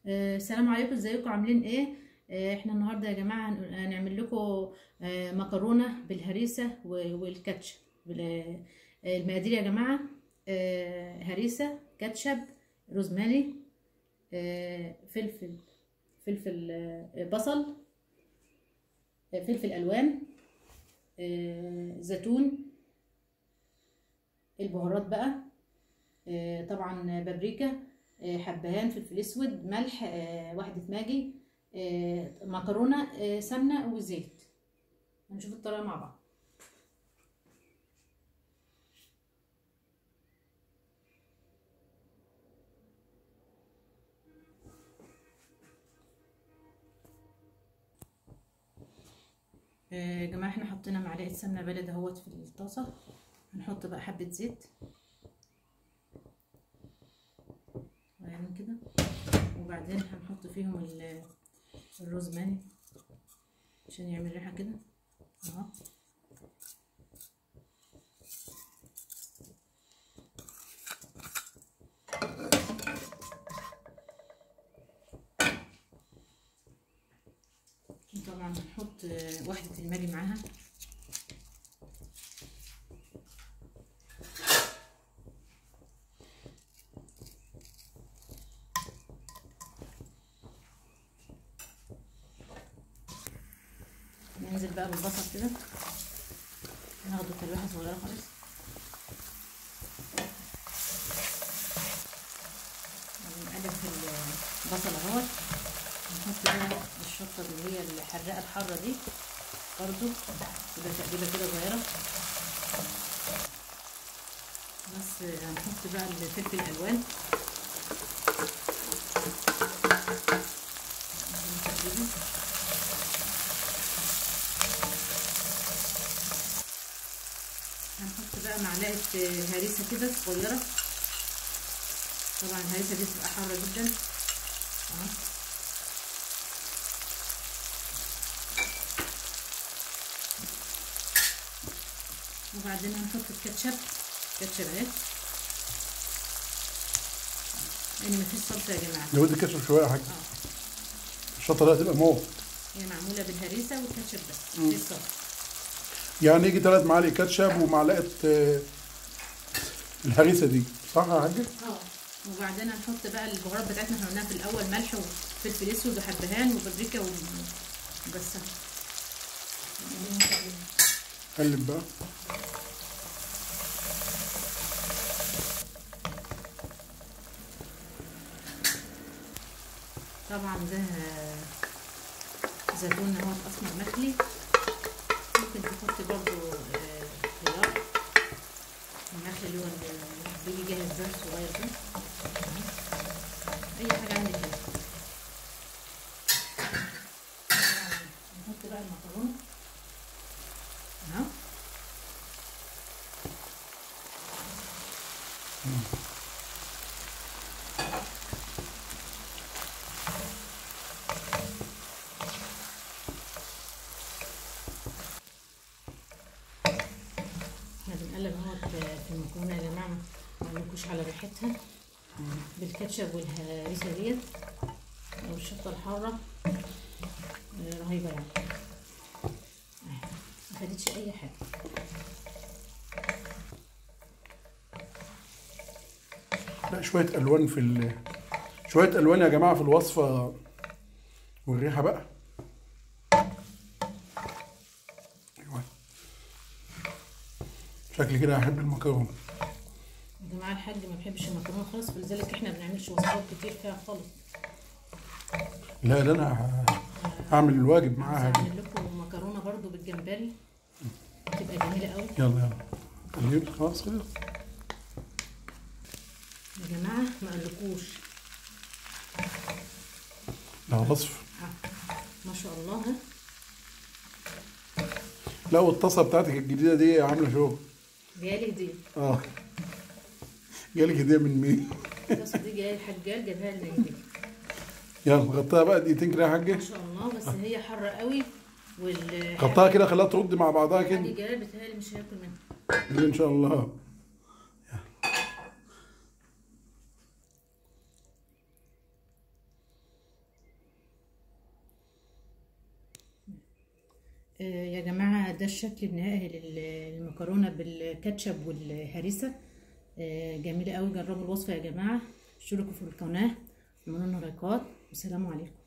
آه، السلام عليكم ازيكم عاملين ايه آه، احنا النهارده يا جماعه هن- هنعمل لكم آه، مكرونه بالهريسه و- والكاتشب بال- آه، المقادير يا جماعه آه، هريسه كاتشب روزماري آه، فلفل فلفل آه، بصل آه، فلفل الوان آه، زيتون البهارات بقى آه، طبعا بابريكا آه، حبهان فلفل اسود ملح آه، واحدة ماجي آه، مكرونة آه، سمنة وزيت هنشوف الطريقة مع بعض آه، يا جماعة احنا حطينا معلقة سمنة بلد اهوت في الطاسة هنحط بقى حبة زيت صغيرين كده وبعدين هنحط فيهم ال- الروزماري عشان يعمل ريحة كده اهو طبعا هنحط آه، واحدة الماجي معاها ننزل بقى بالبصل كده ناخده تلويحة صغيرة خالص نقلب في البصل اهوت نحط بقى الشطة اللي هي الحراقة الحارة دي برضو تبقى تقليبة كده صغيرة بس هنحط بقى الفلفل الألوان تقليبة هنحط بقى معلقة هريسة كده صغيرة طبعا الهريسة دي بتبقى حارة جدا اهو وبعدين هنحط الكاتشب كاتشب اهي يعني مفيش صلصة يا جماعة لو بدك كاتشب شويه يا حاج اه الشطه دي هتبقى موت هي معمولة بالهريسة والكاتشب بس مفيش صلصة يعني يجي ثلاث معالق كاتشب ومعلقه آه، الهريسه دي صح يا حاج؟ اه وبعدين هنحط بقى البهارات بتاعتنا احنا قلناها في الاول ملح وفلفل اسود وحبهان وبابريكا و- وبس قلب بقى طبعا ده زيتون اهو اسمر مخلي ممكن تحط برضو آه، خيار النخل اللي هو اللي بيجي جاهز ده الصغير ده اي حاجه عندك كده نحط بقى المكرونه اهو احنا بنقلب اهوت في المكرونه يا جماعه ما نقولكوش على ريحتها بالكاتشب والهريسه ديت او الشطه الحاره آه، رهيبه يعني أهي، ما خدتش اي حاجه لا شويه الوان في ال... شويه الوان يا جماعه في الوصفه والريحه بقى ايوه شكلي كده هحب المكرونه يا جماعه الحاج ما بيحبش المكرونه خالص فلذلك احنا ما بنعملش وصفات كتير فيها خالص لا ده انا ه- هعمل الواجب معاها دي هعمل لكم مكرونه برضو بالجمبري تبقى جميله قوي يلا يلا طيب خلاص كده يا جماعه ما قالكوش ده وصف آه. ما شاء الله ها لا والطاسه بتاعتك الجديده دي عامله شغل جايه هديه اه جالك هديه من مين؟ الطاسه دي جايه الحجاج جابها لنا هديه يلا غطيها بقى دقيقتين كده يا ما حاجه شاء الله بس هي حاره قوي وال غطاها كده خليها ترد مع بعضها حاج كده جلال بيتهيألي مش هياكل منها كده ان شاء الله ده الشكل النهائي للمكرونه بالكاتشب والهريسه آه، جميله قوي جربوا الوصفه يا جماعه اشتركوا في القناه وعملوا لنا لايكات والسلام عليكم